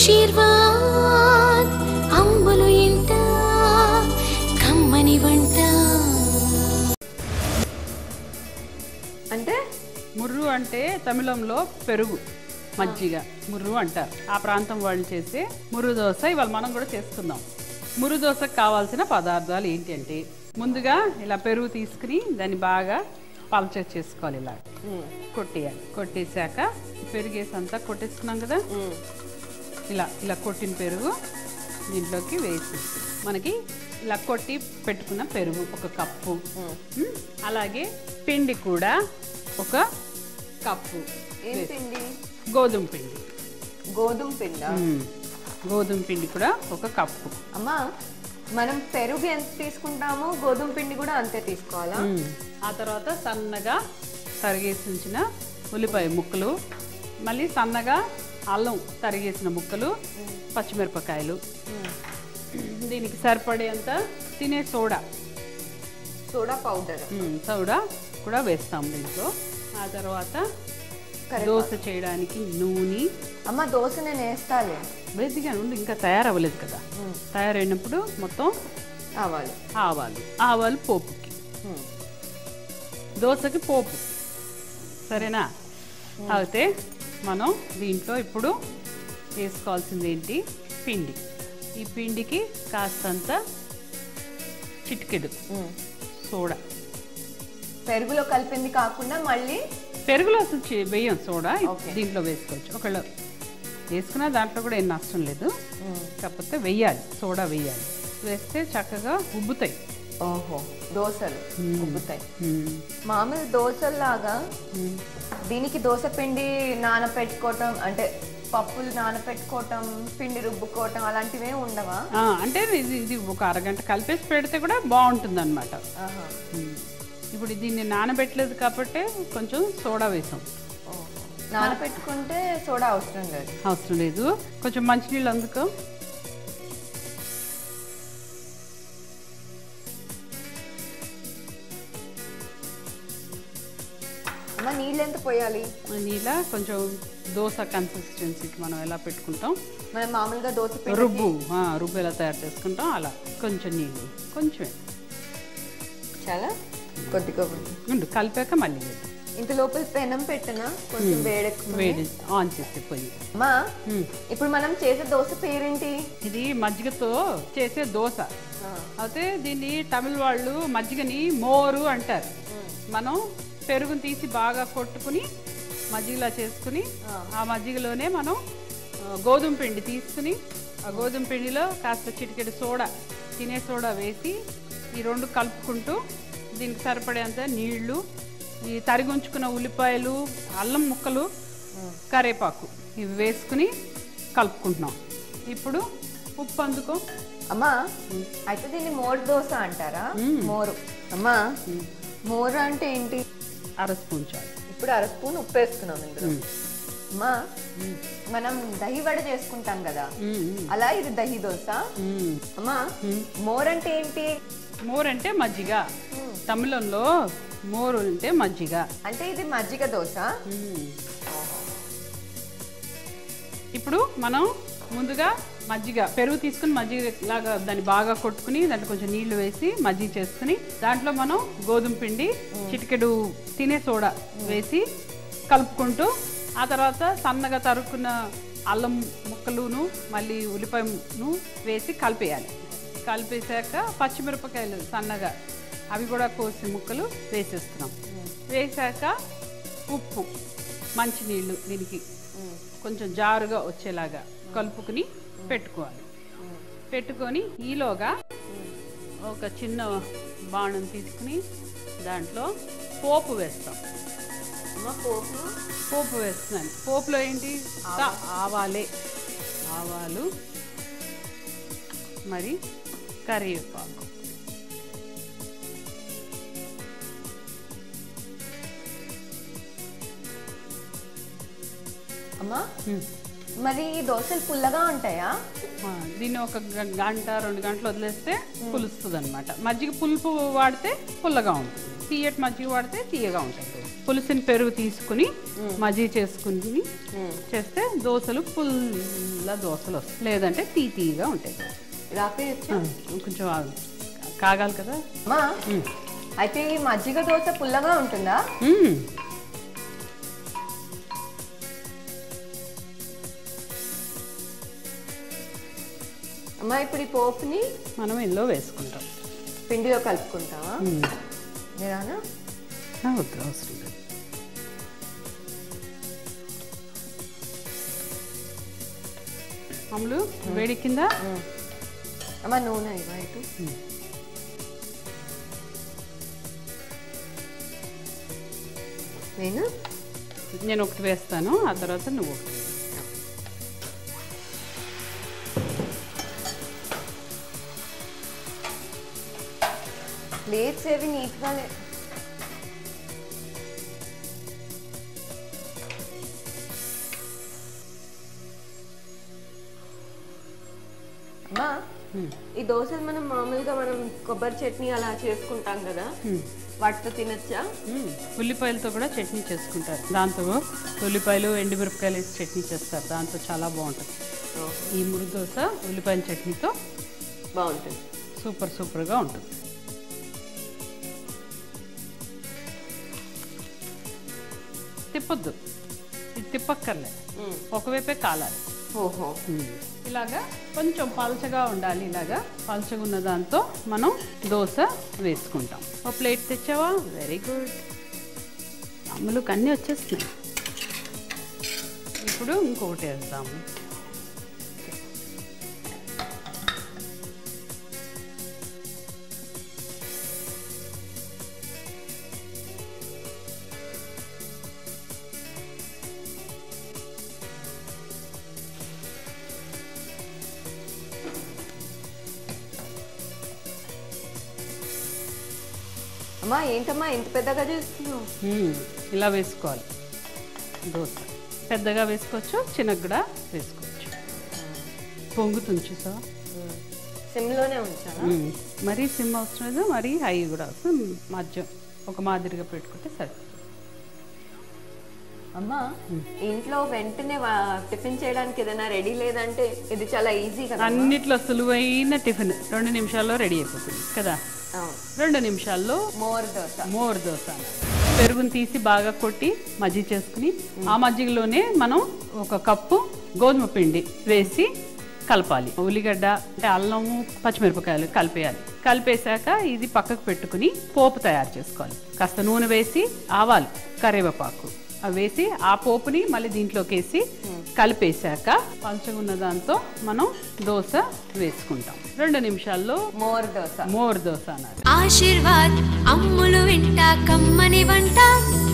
ఆశీర్వాద్ అమ్మలు ఇంట కమ్మని వంట అంటే ముర్రు అంటే తమిళంలో పెరుగు మజ్జిగ ముర్రు అంటారు ఆ ప్రాంతం వాళ్ళు చేసే ముర్రు దోశ ఇవాళ మనం కూడా చేసుకుందాం ముర్రు దోశకు కావాల్సిన పదార్థాలు ఏంటి అంటే ముందుగా ఇలా పెరుగు తీసుకుని దాన్ని బాగా పల్చ చేసుకోవాలి ఇలా కొట్టేయాలి కొట్టేశాక పెరుగేసి అంతా కొట్టేసుకున్నాం కదా ఇలా ఇలా కొట్టిన పెరుగు దీంట్లోకి వేసి మనకి ఇలా కొట్టి పెట్టుకున్న పెరుగు ఒక కప్పు ఉమ్, అలాగే పిండి కూడా ఒక కప్పు ఏం పిండి గోధుమ పిండి గోధుమ పిండా ఉమ్, గోధుమ పిండి కూడా ఒక కప్పు అమ్మా మనం పెరుగు ఎంత తీసుకుంటామో గోధుమ పిండి కూడా అంతే తీసుకోవాలా ఉమ్, ఆ తర్వాత సన్నగా తరిగేసి ఉంచిన ఉల్లిపాయ ముక్కలు మళ్ళీ సన్నగా అల్లం తరిగేసిన ముక్కలు పచ్చిమిరపకాయలు దీనికి సరిపడేంత తినే soda soda powder um, soda కూడా వేస్తాం దీంట్లో ఆ తర్వాత దోశ చేయడానికి నూనె అమ్మ దోశ నేను వేస్తాలే వేదిగా ఉండి ఇంకా తయారవ్వలేదు కదా తయారైనప్పుడు మొత్తం కావాలి ఆవాలు ఆవాలు పోపుకి దోశకి పోపు సరేనా అయితే మనం దీంట్లో ఇప్పుడు వేసుకోవాల్సింది ఏంటి పిండి ఈ పిండికి కాస్తంత చిటికెడు సోడా పెరుగులో కలిపింది కాకుండా మళ్ళీ పెరుగులో అసలు చే- వేయం సోడా ఓకే. దీంట్లో వేసుకోవచ్చు ఒకళ్ళు వేసుకున్న దాంట్లో కూడా ఏం నష్టం లేదు కాకపోతే వెయ్యాలి సోడా వెయ్యాలి వేస్తే చక్కగా ఉబ్బుతాయి ఓహో దోశలు ఉబ్బుతాయి ఉమ్. మామూలు దోశల్లాగా దీనికి దోశ పిండి నానపెట్టుకోవటం అంటే పప్పులు నానపెట్టుకోవటం పిండి రుబ్బుకోవటం అలాంటివే ఉండవా ఆ, అంటే ఇది ఇది ఒక అరగంట కలిపేసి పెడితే కూడా బాగుంటుంది అనమాట ఆహా. ఇప్పుడు దీన్ని నానబెట్టలేదు కాబట్టి కొంచెం సోడా వేసాం ఓహో. నానపెట్టుకుంటే సోడా అవసరం లేదు అవసరం లేదు కొంచెం మంచినీళ్ళు అందుకో అమ్మ నీళ్ళు ఎంత పోయాలి నీళ్ళ కొంచెం దోశ కన్సిస్టెన్సీకి మనం ఎలా పెట్టుకుంటాం మనం మామూలుగా దోశ పిండి రుబ్బు ఆ, రుబ్బు ఎలా తయారు చేసుకుంటాం అలా కొంచెం నీళ్ళు కొంచెం చాలా కొద్దిగా ఉంది. ఉండు కలిపాక మళ్ళీ వేద్దాం. ఇంత లోపల పెనం పెట్టనా కొంచెం వేడెక్కుతుంది వేడి ఆన్ చేస్తే పొయ్యి అమ్మా ఉమ్. ఇప్పుడు మనం చేసే దోశ పేరేంటి ఇది మజ్జిగతో చేసే దోశ అయితే దీన్ని తమిళ వాళ్ళు మజ్జిగని మోరు అంటారు మనం పెరుగుని తీసి బాగా కొట్టుకుని మజ్జిగలా చేసుకుని ఆ మజ్జిగలోనే మనం ఆ, గోధుమ పిండి తీసుకుని ఆ గోధుమ పిండిలో కాస్త చిటికెడు సోడా తినే సోడా వేసి ఈ రెండు కలుపుకుంటూ దీనికి సరిపడేంత నీళ్లు ఈ తరిగి ఉంచుకున్న ఉల్లిపాయలు అల్లం ముక్కలు కరేపాకు ఇవి వేసుకుని కలుపుకుంటున్నాం ఇప్పుడు ఉప్పు అందుకో అమ్మా అయితే దీన్ని మోరు దోశ అంటారా మోరు అమ్మా మోరు అంటే ఏంటి అర స్పూన్ చాలు ఇప్పుడు అర స్పూన్ ఉప్పు వేసుకున్నాం ఇందులో అమ్మా మనం దహి వడ చేసుకుంటాం కదా అలా ఇది దహి దోశ అమ్మా మోర్ అంటే ఏంటి మోర్ అంటే మజ్జిగ తమిళంలో మోరు అంటే మజ్జిగ అంటే ఇది మజ్జిగ దోశ ఇప్పుడు మనం ముందుగా మజ్జిగ పెరుగు తీసుకుని మజ్జిగ లాగా దాన్ని బాగా కొట్టుకుని దాంట్లో కొంచెం నీళ్లు వేసి మజ్జిగ చేసుకుని దాంట్లో మనం గోధుమ పిండి చిటికెడు తినే సోడా వేసి కలుపుకుంటూ ఆ తర్వాత సన్నగా తరుక్కున్న అల్లం ముక్కలును మళ్ళీ ఉల్లిపాయను వేసి కలిపేయాలి కలిపేశాక పచ్చిమిరపకాయలు సన్నగా అవి కూడా కోసి ముక్కలు వేసేస్తున్నాం వేసాక ఉప్పు మంచినీళ్ళు దీనికి కొంచెం జారుగా వచ్చేలాగా కలుపుకుని పెట్టుకోవాలి పెట్టుకొని ఈలోగా ఒక చిన్న బాణం తీసుకుని దాంట్లో పోపు వేస్తాం అమ్మ పోపు పోపు వేస్తున్నాను పోపులో ఏంటి తా- ఆవాలే ఆవాలు మరి కరివేపాకు అమ్మా మరి ఈ దోశలు పుల్లగా ఉంటాయా ఆ, దీన్ని ఒక గ- గంట రెండు గంటలు వదిలేస్తే పులుస్తుంది అనమాట మజ్జిగ పులుపు వాడితే పుల్లగా ఉంటుంది తీయటి మజ్జిగ వాడితే తీయగా ఉంటాయి దోశ. పులుసుని పెరుగు తీసుకుని మజ్జిగ చేసుకుని చేస్తే దోశలు పుల్ల దోశలు వస్తాయి లేదంటే తీ తీయగా ఉంటాయి దోశ. రాపే ఆ, కొంచెం ఆగు. కాగాలి కదా అమ్మా అయితే ఈ మజ్జిగ దోశ పుల్లగా ఉంటుందా మ్మ్. అమ్మా ఇప్పుడు ఈ పోపుని మనం ఇందులో వేసుకుంటాం పిండిలో కలుపుకుంటావా మ్మ్. మీరానా ఆ, వద్దు అవసరం లేదు అమ్ములు వేడెక్కిందా అమ్మా నూనె ఇవ్వ ఇటు నేను నేను ఒకటి వేస్తాను ఆ తర్వాత నువ్వు ఒకటి వేయి. ప్లేట్స్ ఏవి నీట్గా లే అమ్మా మ్మ్. ఈ దోశలు మనం మామూలుగా మనం కొబ్బరి చట్నీ అలా చేసుకుంటాం కదా వాటితో తినచ్చా మ్మ్. ఉల్లిపాయలతో కూడా చట్నీ చేసుకుంటారు దాంతో ఉల్లిపాయలు ఎండుమిరపకాయలు వేసి చట్నీ చేస్తారు దాంతో చాలా బాగుంటుంది ఈ మురి దోశ ఉల్లిపాయల చట్నీతో బాగుంటుంది సూపర్ సూపర్గా ఉంటుంది తిప్పొద్దు ఇది తిప్పక్కర్లే మ్మ్. ఒకవైపే కాలాలి ఓహో ఇలాగా కొంచెం పలచగా ఉండాలి ఇలాగా పలచగా ఉన్న దాంతో మనం దోశ వేసుకుంటాం ఒక ప్లేట్ తెచ్చావా వెరీ గుడ్ అమ్ములకు అన్నీ వచ్చేస్తున్నాయి ఇప్పుడు ఇంకొకటి వేద్దాము అమ్మా ఏంటమ్మా ఇంత పెద్దగా చేస్తున్నావు మ్మ్. ఇలా వేసుకోవాలి దోశ పెద్దగా వేసుకోవచ్చు చిన్నగా కూడా వేసుకోవచ్చు పొంగుతుంది చూసా సిమ్లోనే ఉంచాలా మరీ సిమ్ అవసరం లేదు మరీ హై కూడా అవసరం మధ్యం ఒక మాదిరిగా పెట్టుకుంటే సరిపోతుంది అమ్మా ఇంట్లో వెంటనే వా- టిఫిన్ చేయడానికి ఏదైనా రెడీ లేదంటే ఇది చాలా ఈజీ కదా అన్నిట్లో సులువైన టిఫిన్ రెండు నిమిషాల్లో రెడీ అయిపోతుంది కదా అవును. రెండు నిమిషాల్లో మోర్ దోశ మోర్ దోశ పెరుగుని తీసి బాగా కొట్టి మజ్జిగ చేసుకుని ఆ మజ్జిగలోనే మనం ఒక కప్పు గోధుమ పిండి వేసి కలపాలి ఉల్లిగడ్డ అంటే అల్లము పచ్చిమిరపకాయలు కలిపేయాలి కలిపేశాక ఇది పక్కకు పెట్టుకుని పోపు తయారు చేసుకోవాలి కాస్త నూనె వేసి ఆవాలు కరివేపాకు అవి వేసి ఆ పోపుని మళ్ళీ దీంట్లోకి వేసి కలిపేశాక పంచగున్న దాంతో మనం దోశ వేసుకుంటాం రెండు నిమిషాల్లో మోర్ దోశ మోర్ దోశ అన్నారు ఆశీర్వాద్ అమ్ములు వింట కమ్మని వంట